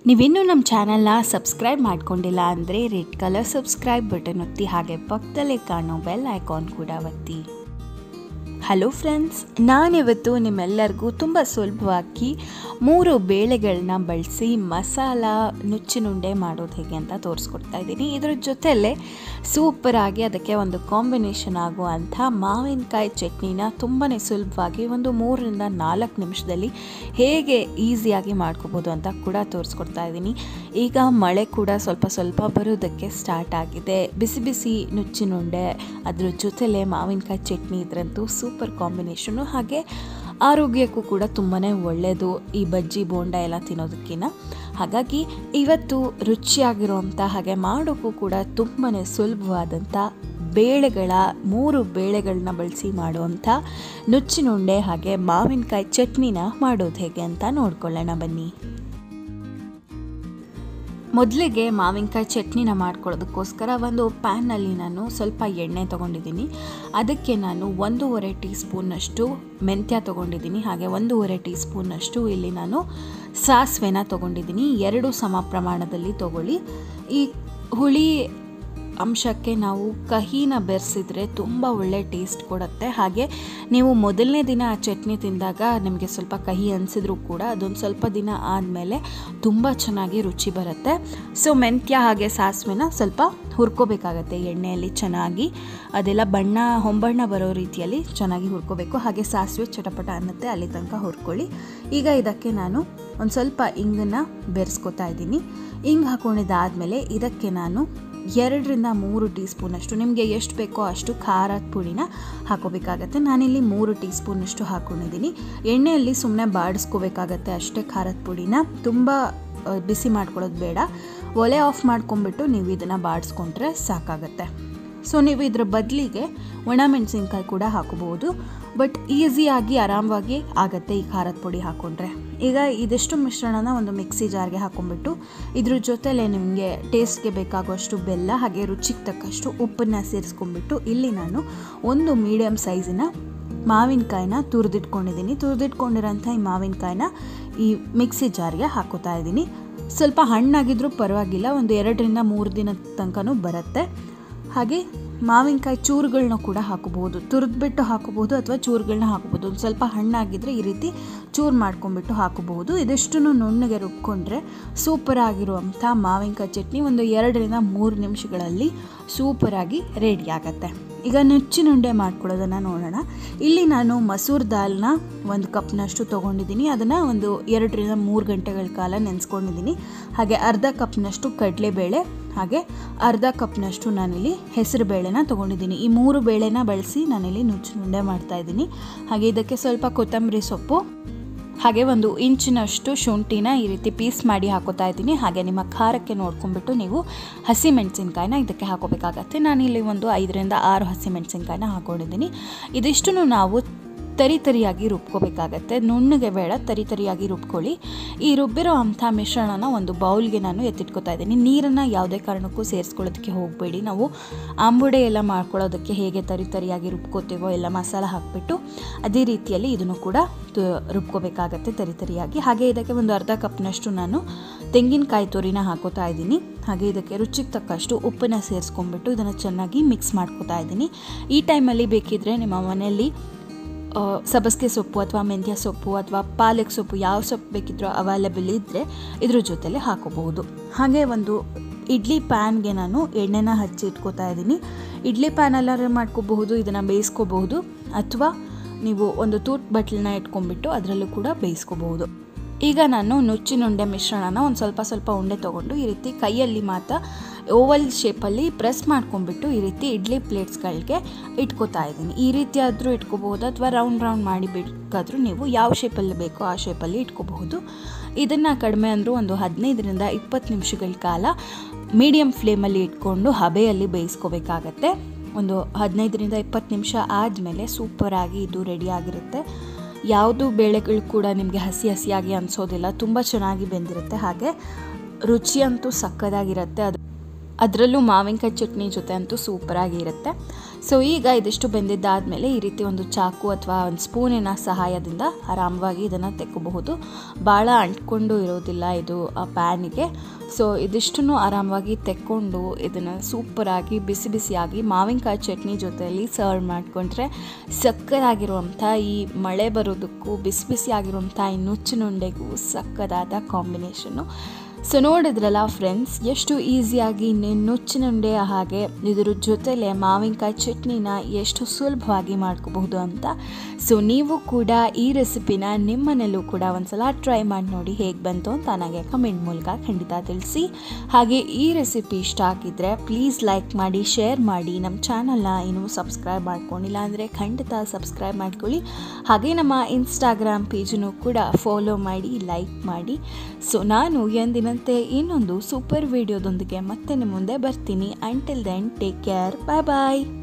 ನೀವಿನ್ನೂ ನಮ್ಮ ಚಾನಲ್ನ ಸಬ್ಸ್ಕ್ರೈಬ್ ಮಾಡ್ಕೊಂಡಿಲ್ಲ ಅಂದರೆ ರೆಡ್ ಕಲರ್ ಸಬ್ಸ್ಕ್ರೈಬ್ ಬಟನ್ ಒತ್ತಿ ಹಾಗೆ ಪಕ್ಕದಲ್ಲೇ ಕಾಣೋ ಬೆಲ್ ಐಕಾನ್ ಕೂಡ ಒತ್ತಿ ಹಲೋ ಫ್ರೆಂಡ್ಸ್ ನಾನಿವತ್ತು ನಿಮ್ಮೆಲ್ಲರಿಗೂ ತುಂಬ ಸುಲಭವಾಗಿ ಮೂರು ಬೇಳೆಗಳನ್ನ ಬಳಸಿ ಮಸಾಲ ನುಚ್ಚಿನುಂಡೆ ಮಾಡೋದು ಹೇಗೆ ಅಂತ ತೋರಿಸ್ಕೊಡ್ತಾ ಇದ್ದೀನಿ ಇದರ ಜೊತೆಯಲ್ಲೇ ಸೂಪರಾಗಿ ಅದಕ್ಕೆ ಒಂದು ಕಾಂಬಿನೇಷನ್ ಆಗುವಂಥ ಮಾವಿನಕಾಯಿ ಚಟ್ನಿನ ತುಂಬಾ ಸುಲಭವಾಗಿ ಒಂದು ಮೂರರಿಂದ ನಾಲ್ಕು ನಿಮಿಷದಲ್ಲಿ ಹೇಗೆ ಈಸಿಯಾಗಿ ಮಾಡ್ಕೋಬೋದು ಅಂತ ಕೂಡ ತೋರಿಸ್ಕೊಡ್ತಾ ಇದ್ದೀನಿ ಈಗ ಮಳೆ ಕೂಡ ಸ್ವಲ್ಪ ಸ್ವಲ್ಪ ಬರೋದಕ್ಕೆ ಸ್ಟಾರ್ಟ್ ಆಗಿದೆ ಬಿಸಿ ಬಿಸಿ ನುಚ್ಚಿನುಂಡೆ ಅದ್ರ ಜೊತೆಲೇ ಮಾವಿನಕಾಯಿ ಚಟ್ನಿ ಇದ್ರಂತೂ ಸೂಪರ್ ಕಾಂಬಿನೇಷನು ಹಾಗೆ ಆರೋಗ್ಯಕ್ಕೂ ಕೂಡ ತುಂಬಾ ಒಳ್ಳೆಯದು ಈ ಬಜ್ಜಿ ಬೋಂಡ ಎಲ್ಲ ತಿನ್ನೋದಕ್ಕಿಂತ ಹಾಗಾಗಿ ಇವತ್ತು ರುಚಿಯಾಗಿರುವಂಥ ಹಾಗೆ ಮಾಡೋಕ್ಕೂ ಕೂಡ ತುಂಬಾ ಸುಲಭವಾದಂಥ ಬೇಳೆಗಳ ಮೂರು ಬೇಳೆಗಳನ್ನ ಬಳಸಿ ಮಾಡುವಂಥ ನುಚ್ಚಿನುಂಡೆ ಹಾಗೆ ಮಾವಿನಕಾಯಿ ಚಟ್ನಿನ ಮಾಡೋದು ಹೇಗೆ ಅಂತ ನೋಡ್ಕೊಳ್ಳೋಣ ಬನ್ನಿ ಮೊದಲಿಗೆ ಮಾವಿನಕಾಯಿ ಚಟ್ನಿನ ಮಾಡ್ಕೊಳ್ಳೋದಕ್ಕೋಸ್ಕರ ಒಂದು ಪ್ಯಾನ್ನಲ್ಲಿ ನಾನು ಸ್ವಲ್ಪ ಎಣ್ಣೆ ತೊಗೊಂಡಿದ್ದೀನಿ ಅದಕ್ಕೆ ನಾನು ಒಂದೂವರೆ ಟೀ ಸ್ಪೂನ್ನಷ್ಟು ಮೆಂತ್ಯ ತೊಗೊಂಡಿದ್ದೀನಿ ಹಾಗೆ ಒಂದೂವರೆ ಟೀ ಸ್ಪೂನ್ನಷ್ಟು ಇಲ್ಲಿ ನಾನು ಸಾಸಿವೆನ ತೊಗೊಂಡಿದ್ದೀನಿ ಎರಡು ಸಮ ಪ್ರಮಾಣದಲ್ಲಿ ತೊಗೊಳ್ಳಿ ಈ ಹುಳಿ ಅಂಶಕ್ಕೆ ನಾವು ಕಹಿನ ಬೆರೆಸಿದ್ರೆ ತುಂಬ ಒಳ್ಳೆ ಟೇಸ್ಟ್ ಕೊಡುತ್ತೆ ಹಾಗೆ ನೀವು ಮೊದಲನೇ ದಿನ ಆ ಚಟ್ನಿ ತಿಂದಾಗ ನಿಮಗೆ ಸ್ವಲ್ಪ ಕಹಿ ಅನಿಸಿದ್ರೂ ಕೂಡ ಅದೊಂದು ಸ್ವಲ್ಪ ದಿನ ಆದಮೇಲೆ ತುಂಬ ಚೆನ್ನಾಗಿ ರುಚಿ ಬರುತ್ತೆ ಸೊ ಮೆಂತ್ಯ ಹಾಗೆ ಸಾಸಿವೆನ ಸ್ವಲ್ಪ ಹುರ್ಕೋಬೇಕಾಗತ್ತೆ ಎಣ್ಣೆಯಲ್ಲಿ ಚೆನ್ನಾಗಿ ಅದೆಲ್ಲ ಬಣ್ಣ ಹೊಂಬಣ್ಣ ಬರೋ ರೀತಿಯಲ್ಲಿ ಚೆನ್ನಾಗಿ ಹುರ್ಕೋಬೇಕು ಹಾಗೆ ಸಾಸಿವೆ ಚಟಪಟ ಅನ್ನತ್ತೆ ಅಲ್ಲಿ ತನಕ ಹುರ್ಕೊಳ್ಳಿ ಈಗ ಇದಕ್ಕೆ ನಾನು ಒಂದು ಸ್ವಲ್ಪ ಇಂಗನ್ನು ಬೆರೆಸ್ಕೊತಾ ಇದ್ದೀನಿ ಇಂಗು ಹಾಕೊಂಡಿದ್ದಾದಮೇಲೆ ಇದಕ್ಕೆ ನಾನು ಎರಡರಿಂದ ಮೂರು ಟೀ ಸ್ಪೂನಷ್ಟು ನಿಮಗೆ ಎಷ್ಟು ಬೇಕೋ ಅಷ್ಟು ಖಾರದ ಪುಡಿನ ಹಾಕೋಬೇಕಾಗತ್ತೆ ನಾನಿಲ್ಲಿ ಮೂರು ಟೀ ಸ್ಪೂನಷ್ಟು ಹಾಕ್ಕೊಂಡಿದ್ದೀನಿ ಎಣ್ಣೆಯಲ್ಲಿ ಸುಮ್ಮನೆ ಬಾಡಿಸ್ಕೋಬೇಕಾಗತ್ತೆ ಅಷ್ಟೇ ಖಾರದ ಪುಡಿನ ತುಂಬ ಬಿಸಿ ಮಾಡ್ಕೊಳ್ಳೋದು ಬೇಡ ಒಲೆ ಆಫ್ ಮಾಡ್ಕೊಂಬಿಟ್ಟು ನೀವು ಇದನ್ನು ಬಾಡಿಸ್ಕೊಂಡ್ರೆ ಸಾಕಾಗತ್ತೆ ಸೊ ನೀವು ಇದ್ರ ಬದಲಿಗೆ ಒಣಮೆಣಸಿನ್ಕಾಯಿ ಕೂಡ ಹಾಕೋಬಹುದು ಬಟ್ ಈಸಿಯಾಗಿ ಆರಾಮವಾಗಿ ಆಗುತ್ತೆ ಈ ಖಾರದ ಪುಡಿ ಹಾಕ್ಕೊಂಡ್ರೆ ಈಗ ಇದಿಷ್ಟು ಮಿಶ್ರಣನ ಒಂದು ಮಿಕ್ಸಿ ಜಾರ್ಗೆ ಹಾಕೊಂಡ್ಬಿಟ್ಟು ಇದ್ರ ಜೊತೆಲೆ ನಿಮಗೆ ಟೇಸ್ಟ್ಗೆ ಬೇಕಾಗುವಷ್ಟು ಬೆಲ್ಲ ಹಾಗೆ ರುಚಿಗೆ ತಕ್ಕಷ್ಟು ಉಪ್ಪನ್ನು ಸೇರಿಸ್ಕೊಂಡ್ಬಿಟ್ಟು ಇಲ್ಲಿ ನಾನು ಒಂದು ಮೀಡಿಯಮ್ ಸೈಜಿನ ಮಾವಿನಕಾಯಿನ ತುರಿದಿಟ್ಕೊಂಡಿದ್ದೀನಿ ತುರಿದಿಟ್ಕೊಂಡಿರೋಂಥ ಈ ಮಾವಿನಕಾಯಿನ ಈ ಮಿಕ್ಸಿ ಜಾರ್ಗೆ ಹಾಕೋತಾ ಇದ್ದೀನಿ ಸ್ವಲ್ಪ ಹಣ್ಣಾಗಿದ್ರೂ ಪರವಾಗಿಲ್ಲ ಒಂದು ಎರಡರಿಂದ ಮೂರು ದಿನದ ತನಕನೂ ಬರುತ್ತೆ ಹಾಗೆ ಮಾವಿನಕಾಯಿ ಚೂರುಗಳನ್ನ ಕೂಡ ಹಾಕೋಬಹುದು ತುರಿದ್ಬಿಟ್ಟು ಹಾಕೋಬಹುದು ಅಥವಾ ಚೂರುಗಳನ್ನ ಹಾಕೋಬಹುದು ಒಂದು ಸ್ವಲ್ಪ ಹಣ್ಣಾಗಿದ್ದರೆ ಈ ರೀತಿ ಚೂರು ಮಾಡ್ಕೊಂಡ್ಬಿಟ್ಟು ಹಾಕೋಬಹುದು ಇದಿಷ್ಟು ನುಣ್ಣಗೆ ರುಬ್ಕೊಂಡ್ರೆ ಸೂಪರ್ ಆಗಿರುವಂಥ ಮಾವಿನಕಾಯಿ ಚಟ್ನಿ ಒಂದು ಎರಡರಿಂದ ಮೂರು ನಿಮಿಷಗಳಲ್ಲಿ ಸೂಪರಾಗಿ ರೆಡಿ ಆಗುತ್ತೆ ಈಗ ನುಚ್ಚಿನುಂಡೆ ಮಾಡ್ಕೊಳ್ಳೋದನ್ನು ನೋಡೋಣ ಇಲ್ಲಿ ನಾನು ಮಸೂರ್ ದಾಲ್ನ ಒಂದು ಕಪ್ನಷ್ಟು ತೊಗೊಂಡಿದ್ದೀನಿ ಅದನ್ನು ಒಂದು ಎರಡರಿಂದ ಮೂರು ಗಂಟೆಗಳ ಕಾಲ ನೆನೆಸ್ಕೊಂಡಿದ್ದೀನಿ ಹಾಗೆ ಅರ್ಧ ಕಪ್ನಷ್ಟು ಕಡಲೆಬೇಳೆ ಹಾಗೆ ಅರ್ಧ ಕಪ್ನಷ್ಟು ನಾನಿಲ್ಲಿ ಹೆಸರು ಬೇಳೆನ ತೊಗೊಂಡಿದ್ದೀನಿ ಈ ಮೂರು ಬೇಳೆನ ಬಳಸಿ ನಾನಿಲ್ಲಿ ನುಚ್ಚಿನುಂಡೆ ಮಾಡ್ತಾಯಿದ್ದೀನಿ ಹಾಗೆ ಇದಕ್ಕೆ ಸ್ವಲ್ಪ ಕೊತ್ತಂಬರಿ ಸೊಪ್ಪು ಹಾಗೆ ಒಂದು ಇಂಚಿನಷ್ಟು ಶುಂಠಿನ ಈ ರೀತಿ ಪೀಸ್ ಮಾಡಿ ಹಾಕೋತಾ ಇದ್ದೀನಿ ಹಾಗೆ ನಿಮ್ಮ ಖಾರಕ್ಕೆ ನೋಡ್ಕೊಂಡ್ಬಿಟ್ಟು ನೀವು ಹಸಿ ಮೆಣಸಿನ್ಕಾಯಿನ ಇದಕ್ಕೆ ಹಾಕೋಬೇಕಾಗತ್ತೆ ನಾನಿಲ್ಲಿ ಒಂದು ಐದರಿಂದ ಆರು ಹಸಿ ಮೆಣಸಿನ್ಕಾಯಿನ ಹಾಕೊಂಡಿದ್ದೀನಿ ಇದಿಷ್ಟು ನಾವು ತರಿ ತರಿಯಾಗಿ ರುಬ್ಕೋಬೇಕಾಗತ್ತೆ ನುಣ್ಣಗೆ ಬೇಡ ತರಿ ತರಿಯಾಗಿ ರುಬ್ಕೊಳ್ಳಿ ಈ ರುಬ್ಬಿರೋ ಅಂಥ ಮಿಶ್ರಣನ ಒಂದು ಬೌಲ್ಗೆ ನಾನು ಎತ್ತಿಟ್ಕೊತಾ ಇದ್ದೀನಿ ನೀರನ್ನು ಯಾವುದೇ ಕಾರಣಕ್ಕೂ ಸೇರಿಸ್ಕೊಳ್ಳೋದಕ್ಕೆ ಹೋಗಬೇಡಿ ನಾವು ಆಂಬುಡೆ ಎಲ್ಲ ಮಾಡ್ಕೊಳ್ಳೋದಕ್ಕೆ ಹೇಗೆ ತರಿ ತರಿಯಾಗಿ ರುಬ್ಕೋತೀವೋ ಎಲ್ಲ ಮಸಾಲ ಹಾಕಿಬಿಟ್ಟು ಅದೇ ರೀತಿಯಲ್ಲಿ ಇದನ್ನು ಕೂಡ ರುಬ್ಕೋಬೇಕಾಗತ್ತೆ ತರಿ ತರಿಯಾಗಿ ಹಾಗೆ ಇದಕ್ಕೆ ಒಂದು ಅರ್ಧ ಕಪ್ನಷ್ಟು ನಾನು ತೆಂಗಿನಕಾಯಿ ತುರಿನ ಹಾಕೋತಾ ಇದ್ದೀನಿ ಹಾಗೆ ಇದಕ್ಕೆ ರುಚಿಗೆ ತಕ್ಕಷ್ಟು ಉಪ್ಪನ್ನು ಸೇರಿಸ್ಕೊಂಡ್ಬಿಟ್ಟು ಇದನ್ನು ಚೆನ್ನಾಗಿ ಮಿಕ್ಸ್ ಮಾಡ್ಕೋತಾ ಇದ್ದೀನಿ ಈ ಟೈಮಲ್ಲಿ ಬೇಕಿದ್ದರೆ ನಿಮ್ಮ ಮನೆಯಲ್ಲಿ ಸಬಸ್ಗೆ ಸೊಪ್ಪು ಅಥವಾ ಮೆಂತ್ಯ ಸೊಪ್ಪು ಅಥವಾ ಪಾಲಕ್ ಸೊಪ್ಪು ಯಾವ ಸೊಪ್ಪು ಬೇಕಿದ್ರೂ ಅವೈಲೇಬಲ್ ಇದ್ದರೆ ಇದ್ರ ಜೊತೆಲೆ ಹಾಕೋಬಹುದು ಹಾಗೆ ಒಂದು ಇಡ್ಲಿ ಪ್ಯಾನ್ಗೆ ನಾನು ಎಣ್ಣೆನ ಹಚ್ಚಿ ಇಟ್ಕೋತಾ ಇದ್ದೀನಿ ಇಡ್ಲಿ ಪ್ಯಾನಲ್ಲಾದ್ರೆ ಮಾಡ್ಕೋಬಹುದು ಇದನ್ನು ಬೇಯಿಸ್ಕೋಬಹುದು ಅಥವಾ ನೀವು ಒಂದು ತೂಟ್ ಬಟ್ಲನ್ನ ಇಟ್ಕೊಂಡ್ಬಿಟ್ಟು ಅದರಲ್ಲೂ ಕೂಡ ಬೇಯಿಸ್ಕೋಬಹುದು ಈಗ ನಾನು ನುಚ್ಚಿನುಂಡೆ ಮಿಶ್ರಣನ ಒಂದು ಸ್ವಲ್ಪ ಸ್ವಲ್ಪ ಉಂಡೆ ತೊಗೊಂಡು ಈ ರೀತಿ ಕೈಯಲ್ಲಿ ಮಾತ್ರ ಓವಲ್ ಶೇಪಲ್ಲಿ ಪ್ರೆಸ್ ಮಾಡ್ಕೊಂಡ್ಬಿಟ್ಟು ಈ ರೀತಿ ಇಡ್ಲಿ ಪ್ಲೇಟ್ಸ್ಗಳಿಗೆ ಇಟ್ಕೋತಾ ಇದ್ದೀನಿ ಈ ರೀತಿ ಆದರೂ ಇಟ್ಕೋಬಹುದು ಅಥವಾ ರೌಂಡ್ ರೌಂಡ್ ಮಾಡಿ ಬೇಕಾದರೂ ನೀವು ಯಾವ ಶೇಪಲ್ಲಿ ಬೇಕೋ ಆ ಶೇಪಲ್ಲಿ ಇಟ್ಕೋಬಹುದು ಇದನ್ನು ಕಡಿಮೆ ಅಂದರೂ ಒಂದು ಹದಿನೈದರಿಂದ ಇಪ್ಪತ್ತು ನಿಮಿಷಗಳ ಕಾಲ ಮೀಡಿಯಮ್ ಫ್ಲೇಮಲ್ಲಿ ಇಟ್ಕೊಂಡು ಹಬೆಯಲ್ಲಿ ಬೇಯಿಸ್ಕೋಬೇಕಾಗತ್ತೆ ಒಂದು ಹದಿನೈದರಿಂದ ಇಪ್ಪತ್ತು ನಿಮಿಷ ಆದಮೇಲೆ ಸೂಪರಾಗಿ ಇದು ರೆಡಿ ಆಗಿರುತ್ತೆ ಯಾವುದು ಬೇಳೆಗಳು ಕೂಡ ನಿಮಗೆ ಹಸಿ ಹಸಿಯಾಗಿ ಅನಿಸೋದಿಲ್ಲ ತುಂಬ ಚೆನ್ನಾಗಿ ಬೆಂದಿರುತ್ತೆ ಹಾಗೆ ರುಚಿಯಂತೂ ಸಕ್ಕದಾಗಿರುತ್ತೆ ಅದು ಅದರಲ್ಲೂ ಮಾವಿನಕಾಯಿ ಚಟ್ನಿ ಜೊತೆ ಅಂತೂ ಸೂಪರಾಗಿರುತ್ತೆ ಸೊ ಈಗ ಇದಿಷ್ಟು ಬೆಂದಿದ್ದಾದಮೇಲೆ ಈ ರೀತಿ ಒಂದು ಚಾಕು ಅಥವಾ ಒಂದು ಸ್ಪೂನಿನ ಸಹಾಯದಿಂದ ಆರಾಮವಾಗಿ ಇದನ್ನು ತೆಕ್ಕೋಬಹುದು ಭಾಳ ಅಂಟ್ಕೊಂಡು ಇರೋದಿಲ್ಲ ಇದು ಆ ಪ್ಯಾನಿಗೆ ಸೊ ಇದಿಷ್ಟನ್ನು ಆರಾಮವಾಗಿ ತೆಕ್ಕೊಂಡು ಇದನ್ನು ಸೂಪರಾಗಿ ಬಿಸಿ ಬಿಸಿಯಾಗಿ ಮಾವಿನಕಾಯಿ ಚಟ್ನಿ ಜೊತೆಯಲ್ಲಿ ಸರ್ವ್ ಮಾಡಿಕೊಂಡ್ರೆ ಸಕ್ಕದಾಗಿರುವಂಥ ಈ ಮಳೆ ಬರೋದಕ್ಕೂ ಬಿಸಿ ಬಿಸಿಯಾಗಿರುವಂಥ ಈ ನುಚ್ಚಿನುಂಡೆಗೂ ಸಕ್ಕದಾದ ಕಾಂಬಿನೇಷನ್ನು ಸೊ ನೋಡಿದ್ರಲ್ಲ ಫ್ರೆಂಡ್ಸ್ ಎಷ್ಟು ಈಸಿಯಾಗಿ ನುಚ್ಚಿನುಂಡೆ ಹಾಗೆ ಇದ್ರ ಜೊತೆಲೆ ಮಾವಿನಕಾಯಿ ಚಟ್ನಿನ ಎಷ್ಟು ಸುಲಭವಾಗಿ ಮಾಡ್ಕೋಬಹುದು ಅಂತ ಸೊ ನೀವು ಕೂಡ ಈ ರೆಸಿಪಿನ ನಿಮ್ಮನೇಲೂ ಕೂಡ ಒಂದ್ಸಲ ಟ್ರೈ ಮಾಡಿ ನೋಡಿ ಹೇಗೆ ಬಂತು ಅಂತ ನನಗೆ ಕಮೆಂಟ್ ಮೂಲಕ ಖಂಡಿತ ತಿಳಿಸಿ ಹಾಗೆ ಈ ರೆಸಿಪಿ ಇಷ್ಟ ಆಗಿದ್ದರೆ ಪ್ಲೀಸ್ ಲೈಕ್ ಮಾಡಿ ಶೇರ್ ಮಾಡಿ ನಮ್ಮ ಚಾನಲ್ನ ಇನ್ನೂ ಸಬ್ಸ್ಕ್ರೈಬ್ ಮಾಡ್ಕೊಂಡಿಲ್ಲ ಅಂದರೆ ಖಂಡಿತ ಸಬ್ಸ್ಕ್ರೈಬ್ ಮಾಡ್ಕೊಳ್ಳಿ ಹಾಗೆ ನಮ್ಮ ಇನ್ಸ್ಟಾಗ್ರಾಮ್ ಪೇಜನ್ನು ಕೂಡ ಫಾಲೋ ಮಾಡಿ ಲೈಕ್ ಮಾಡಿ ಸೊ ನಾನು ಎಂದಿನಂತೆ ಇನ್ನೊಂದು ಸೂಪರ್ ವಿಡಿಯೋದೊಂದಿಗೆ ಮತ್ತೆ ನಿಮ್ಮ ಮುಂದೆ ಬರ್ತೀನಿ until then take care bye ಬಾಯ್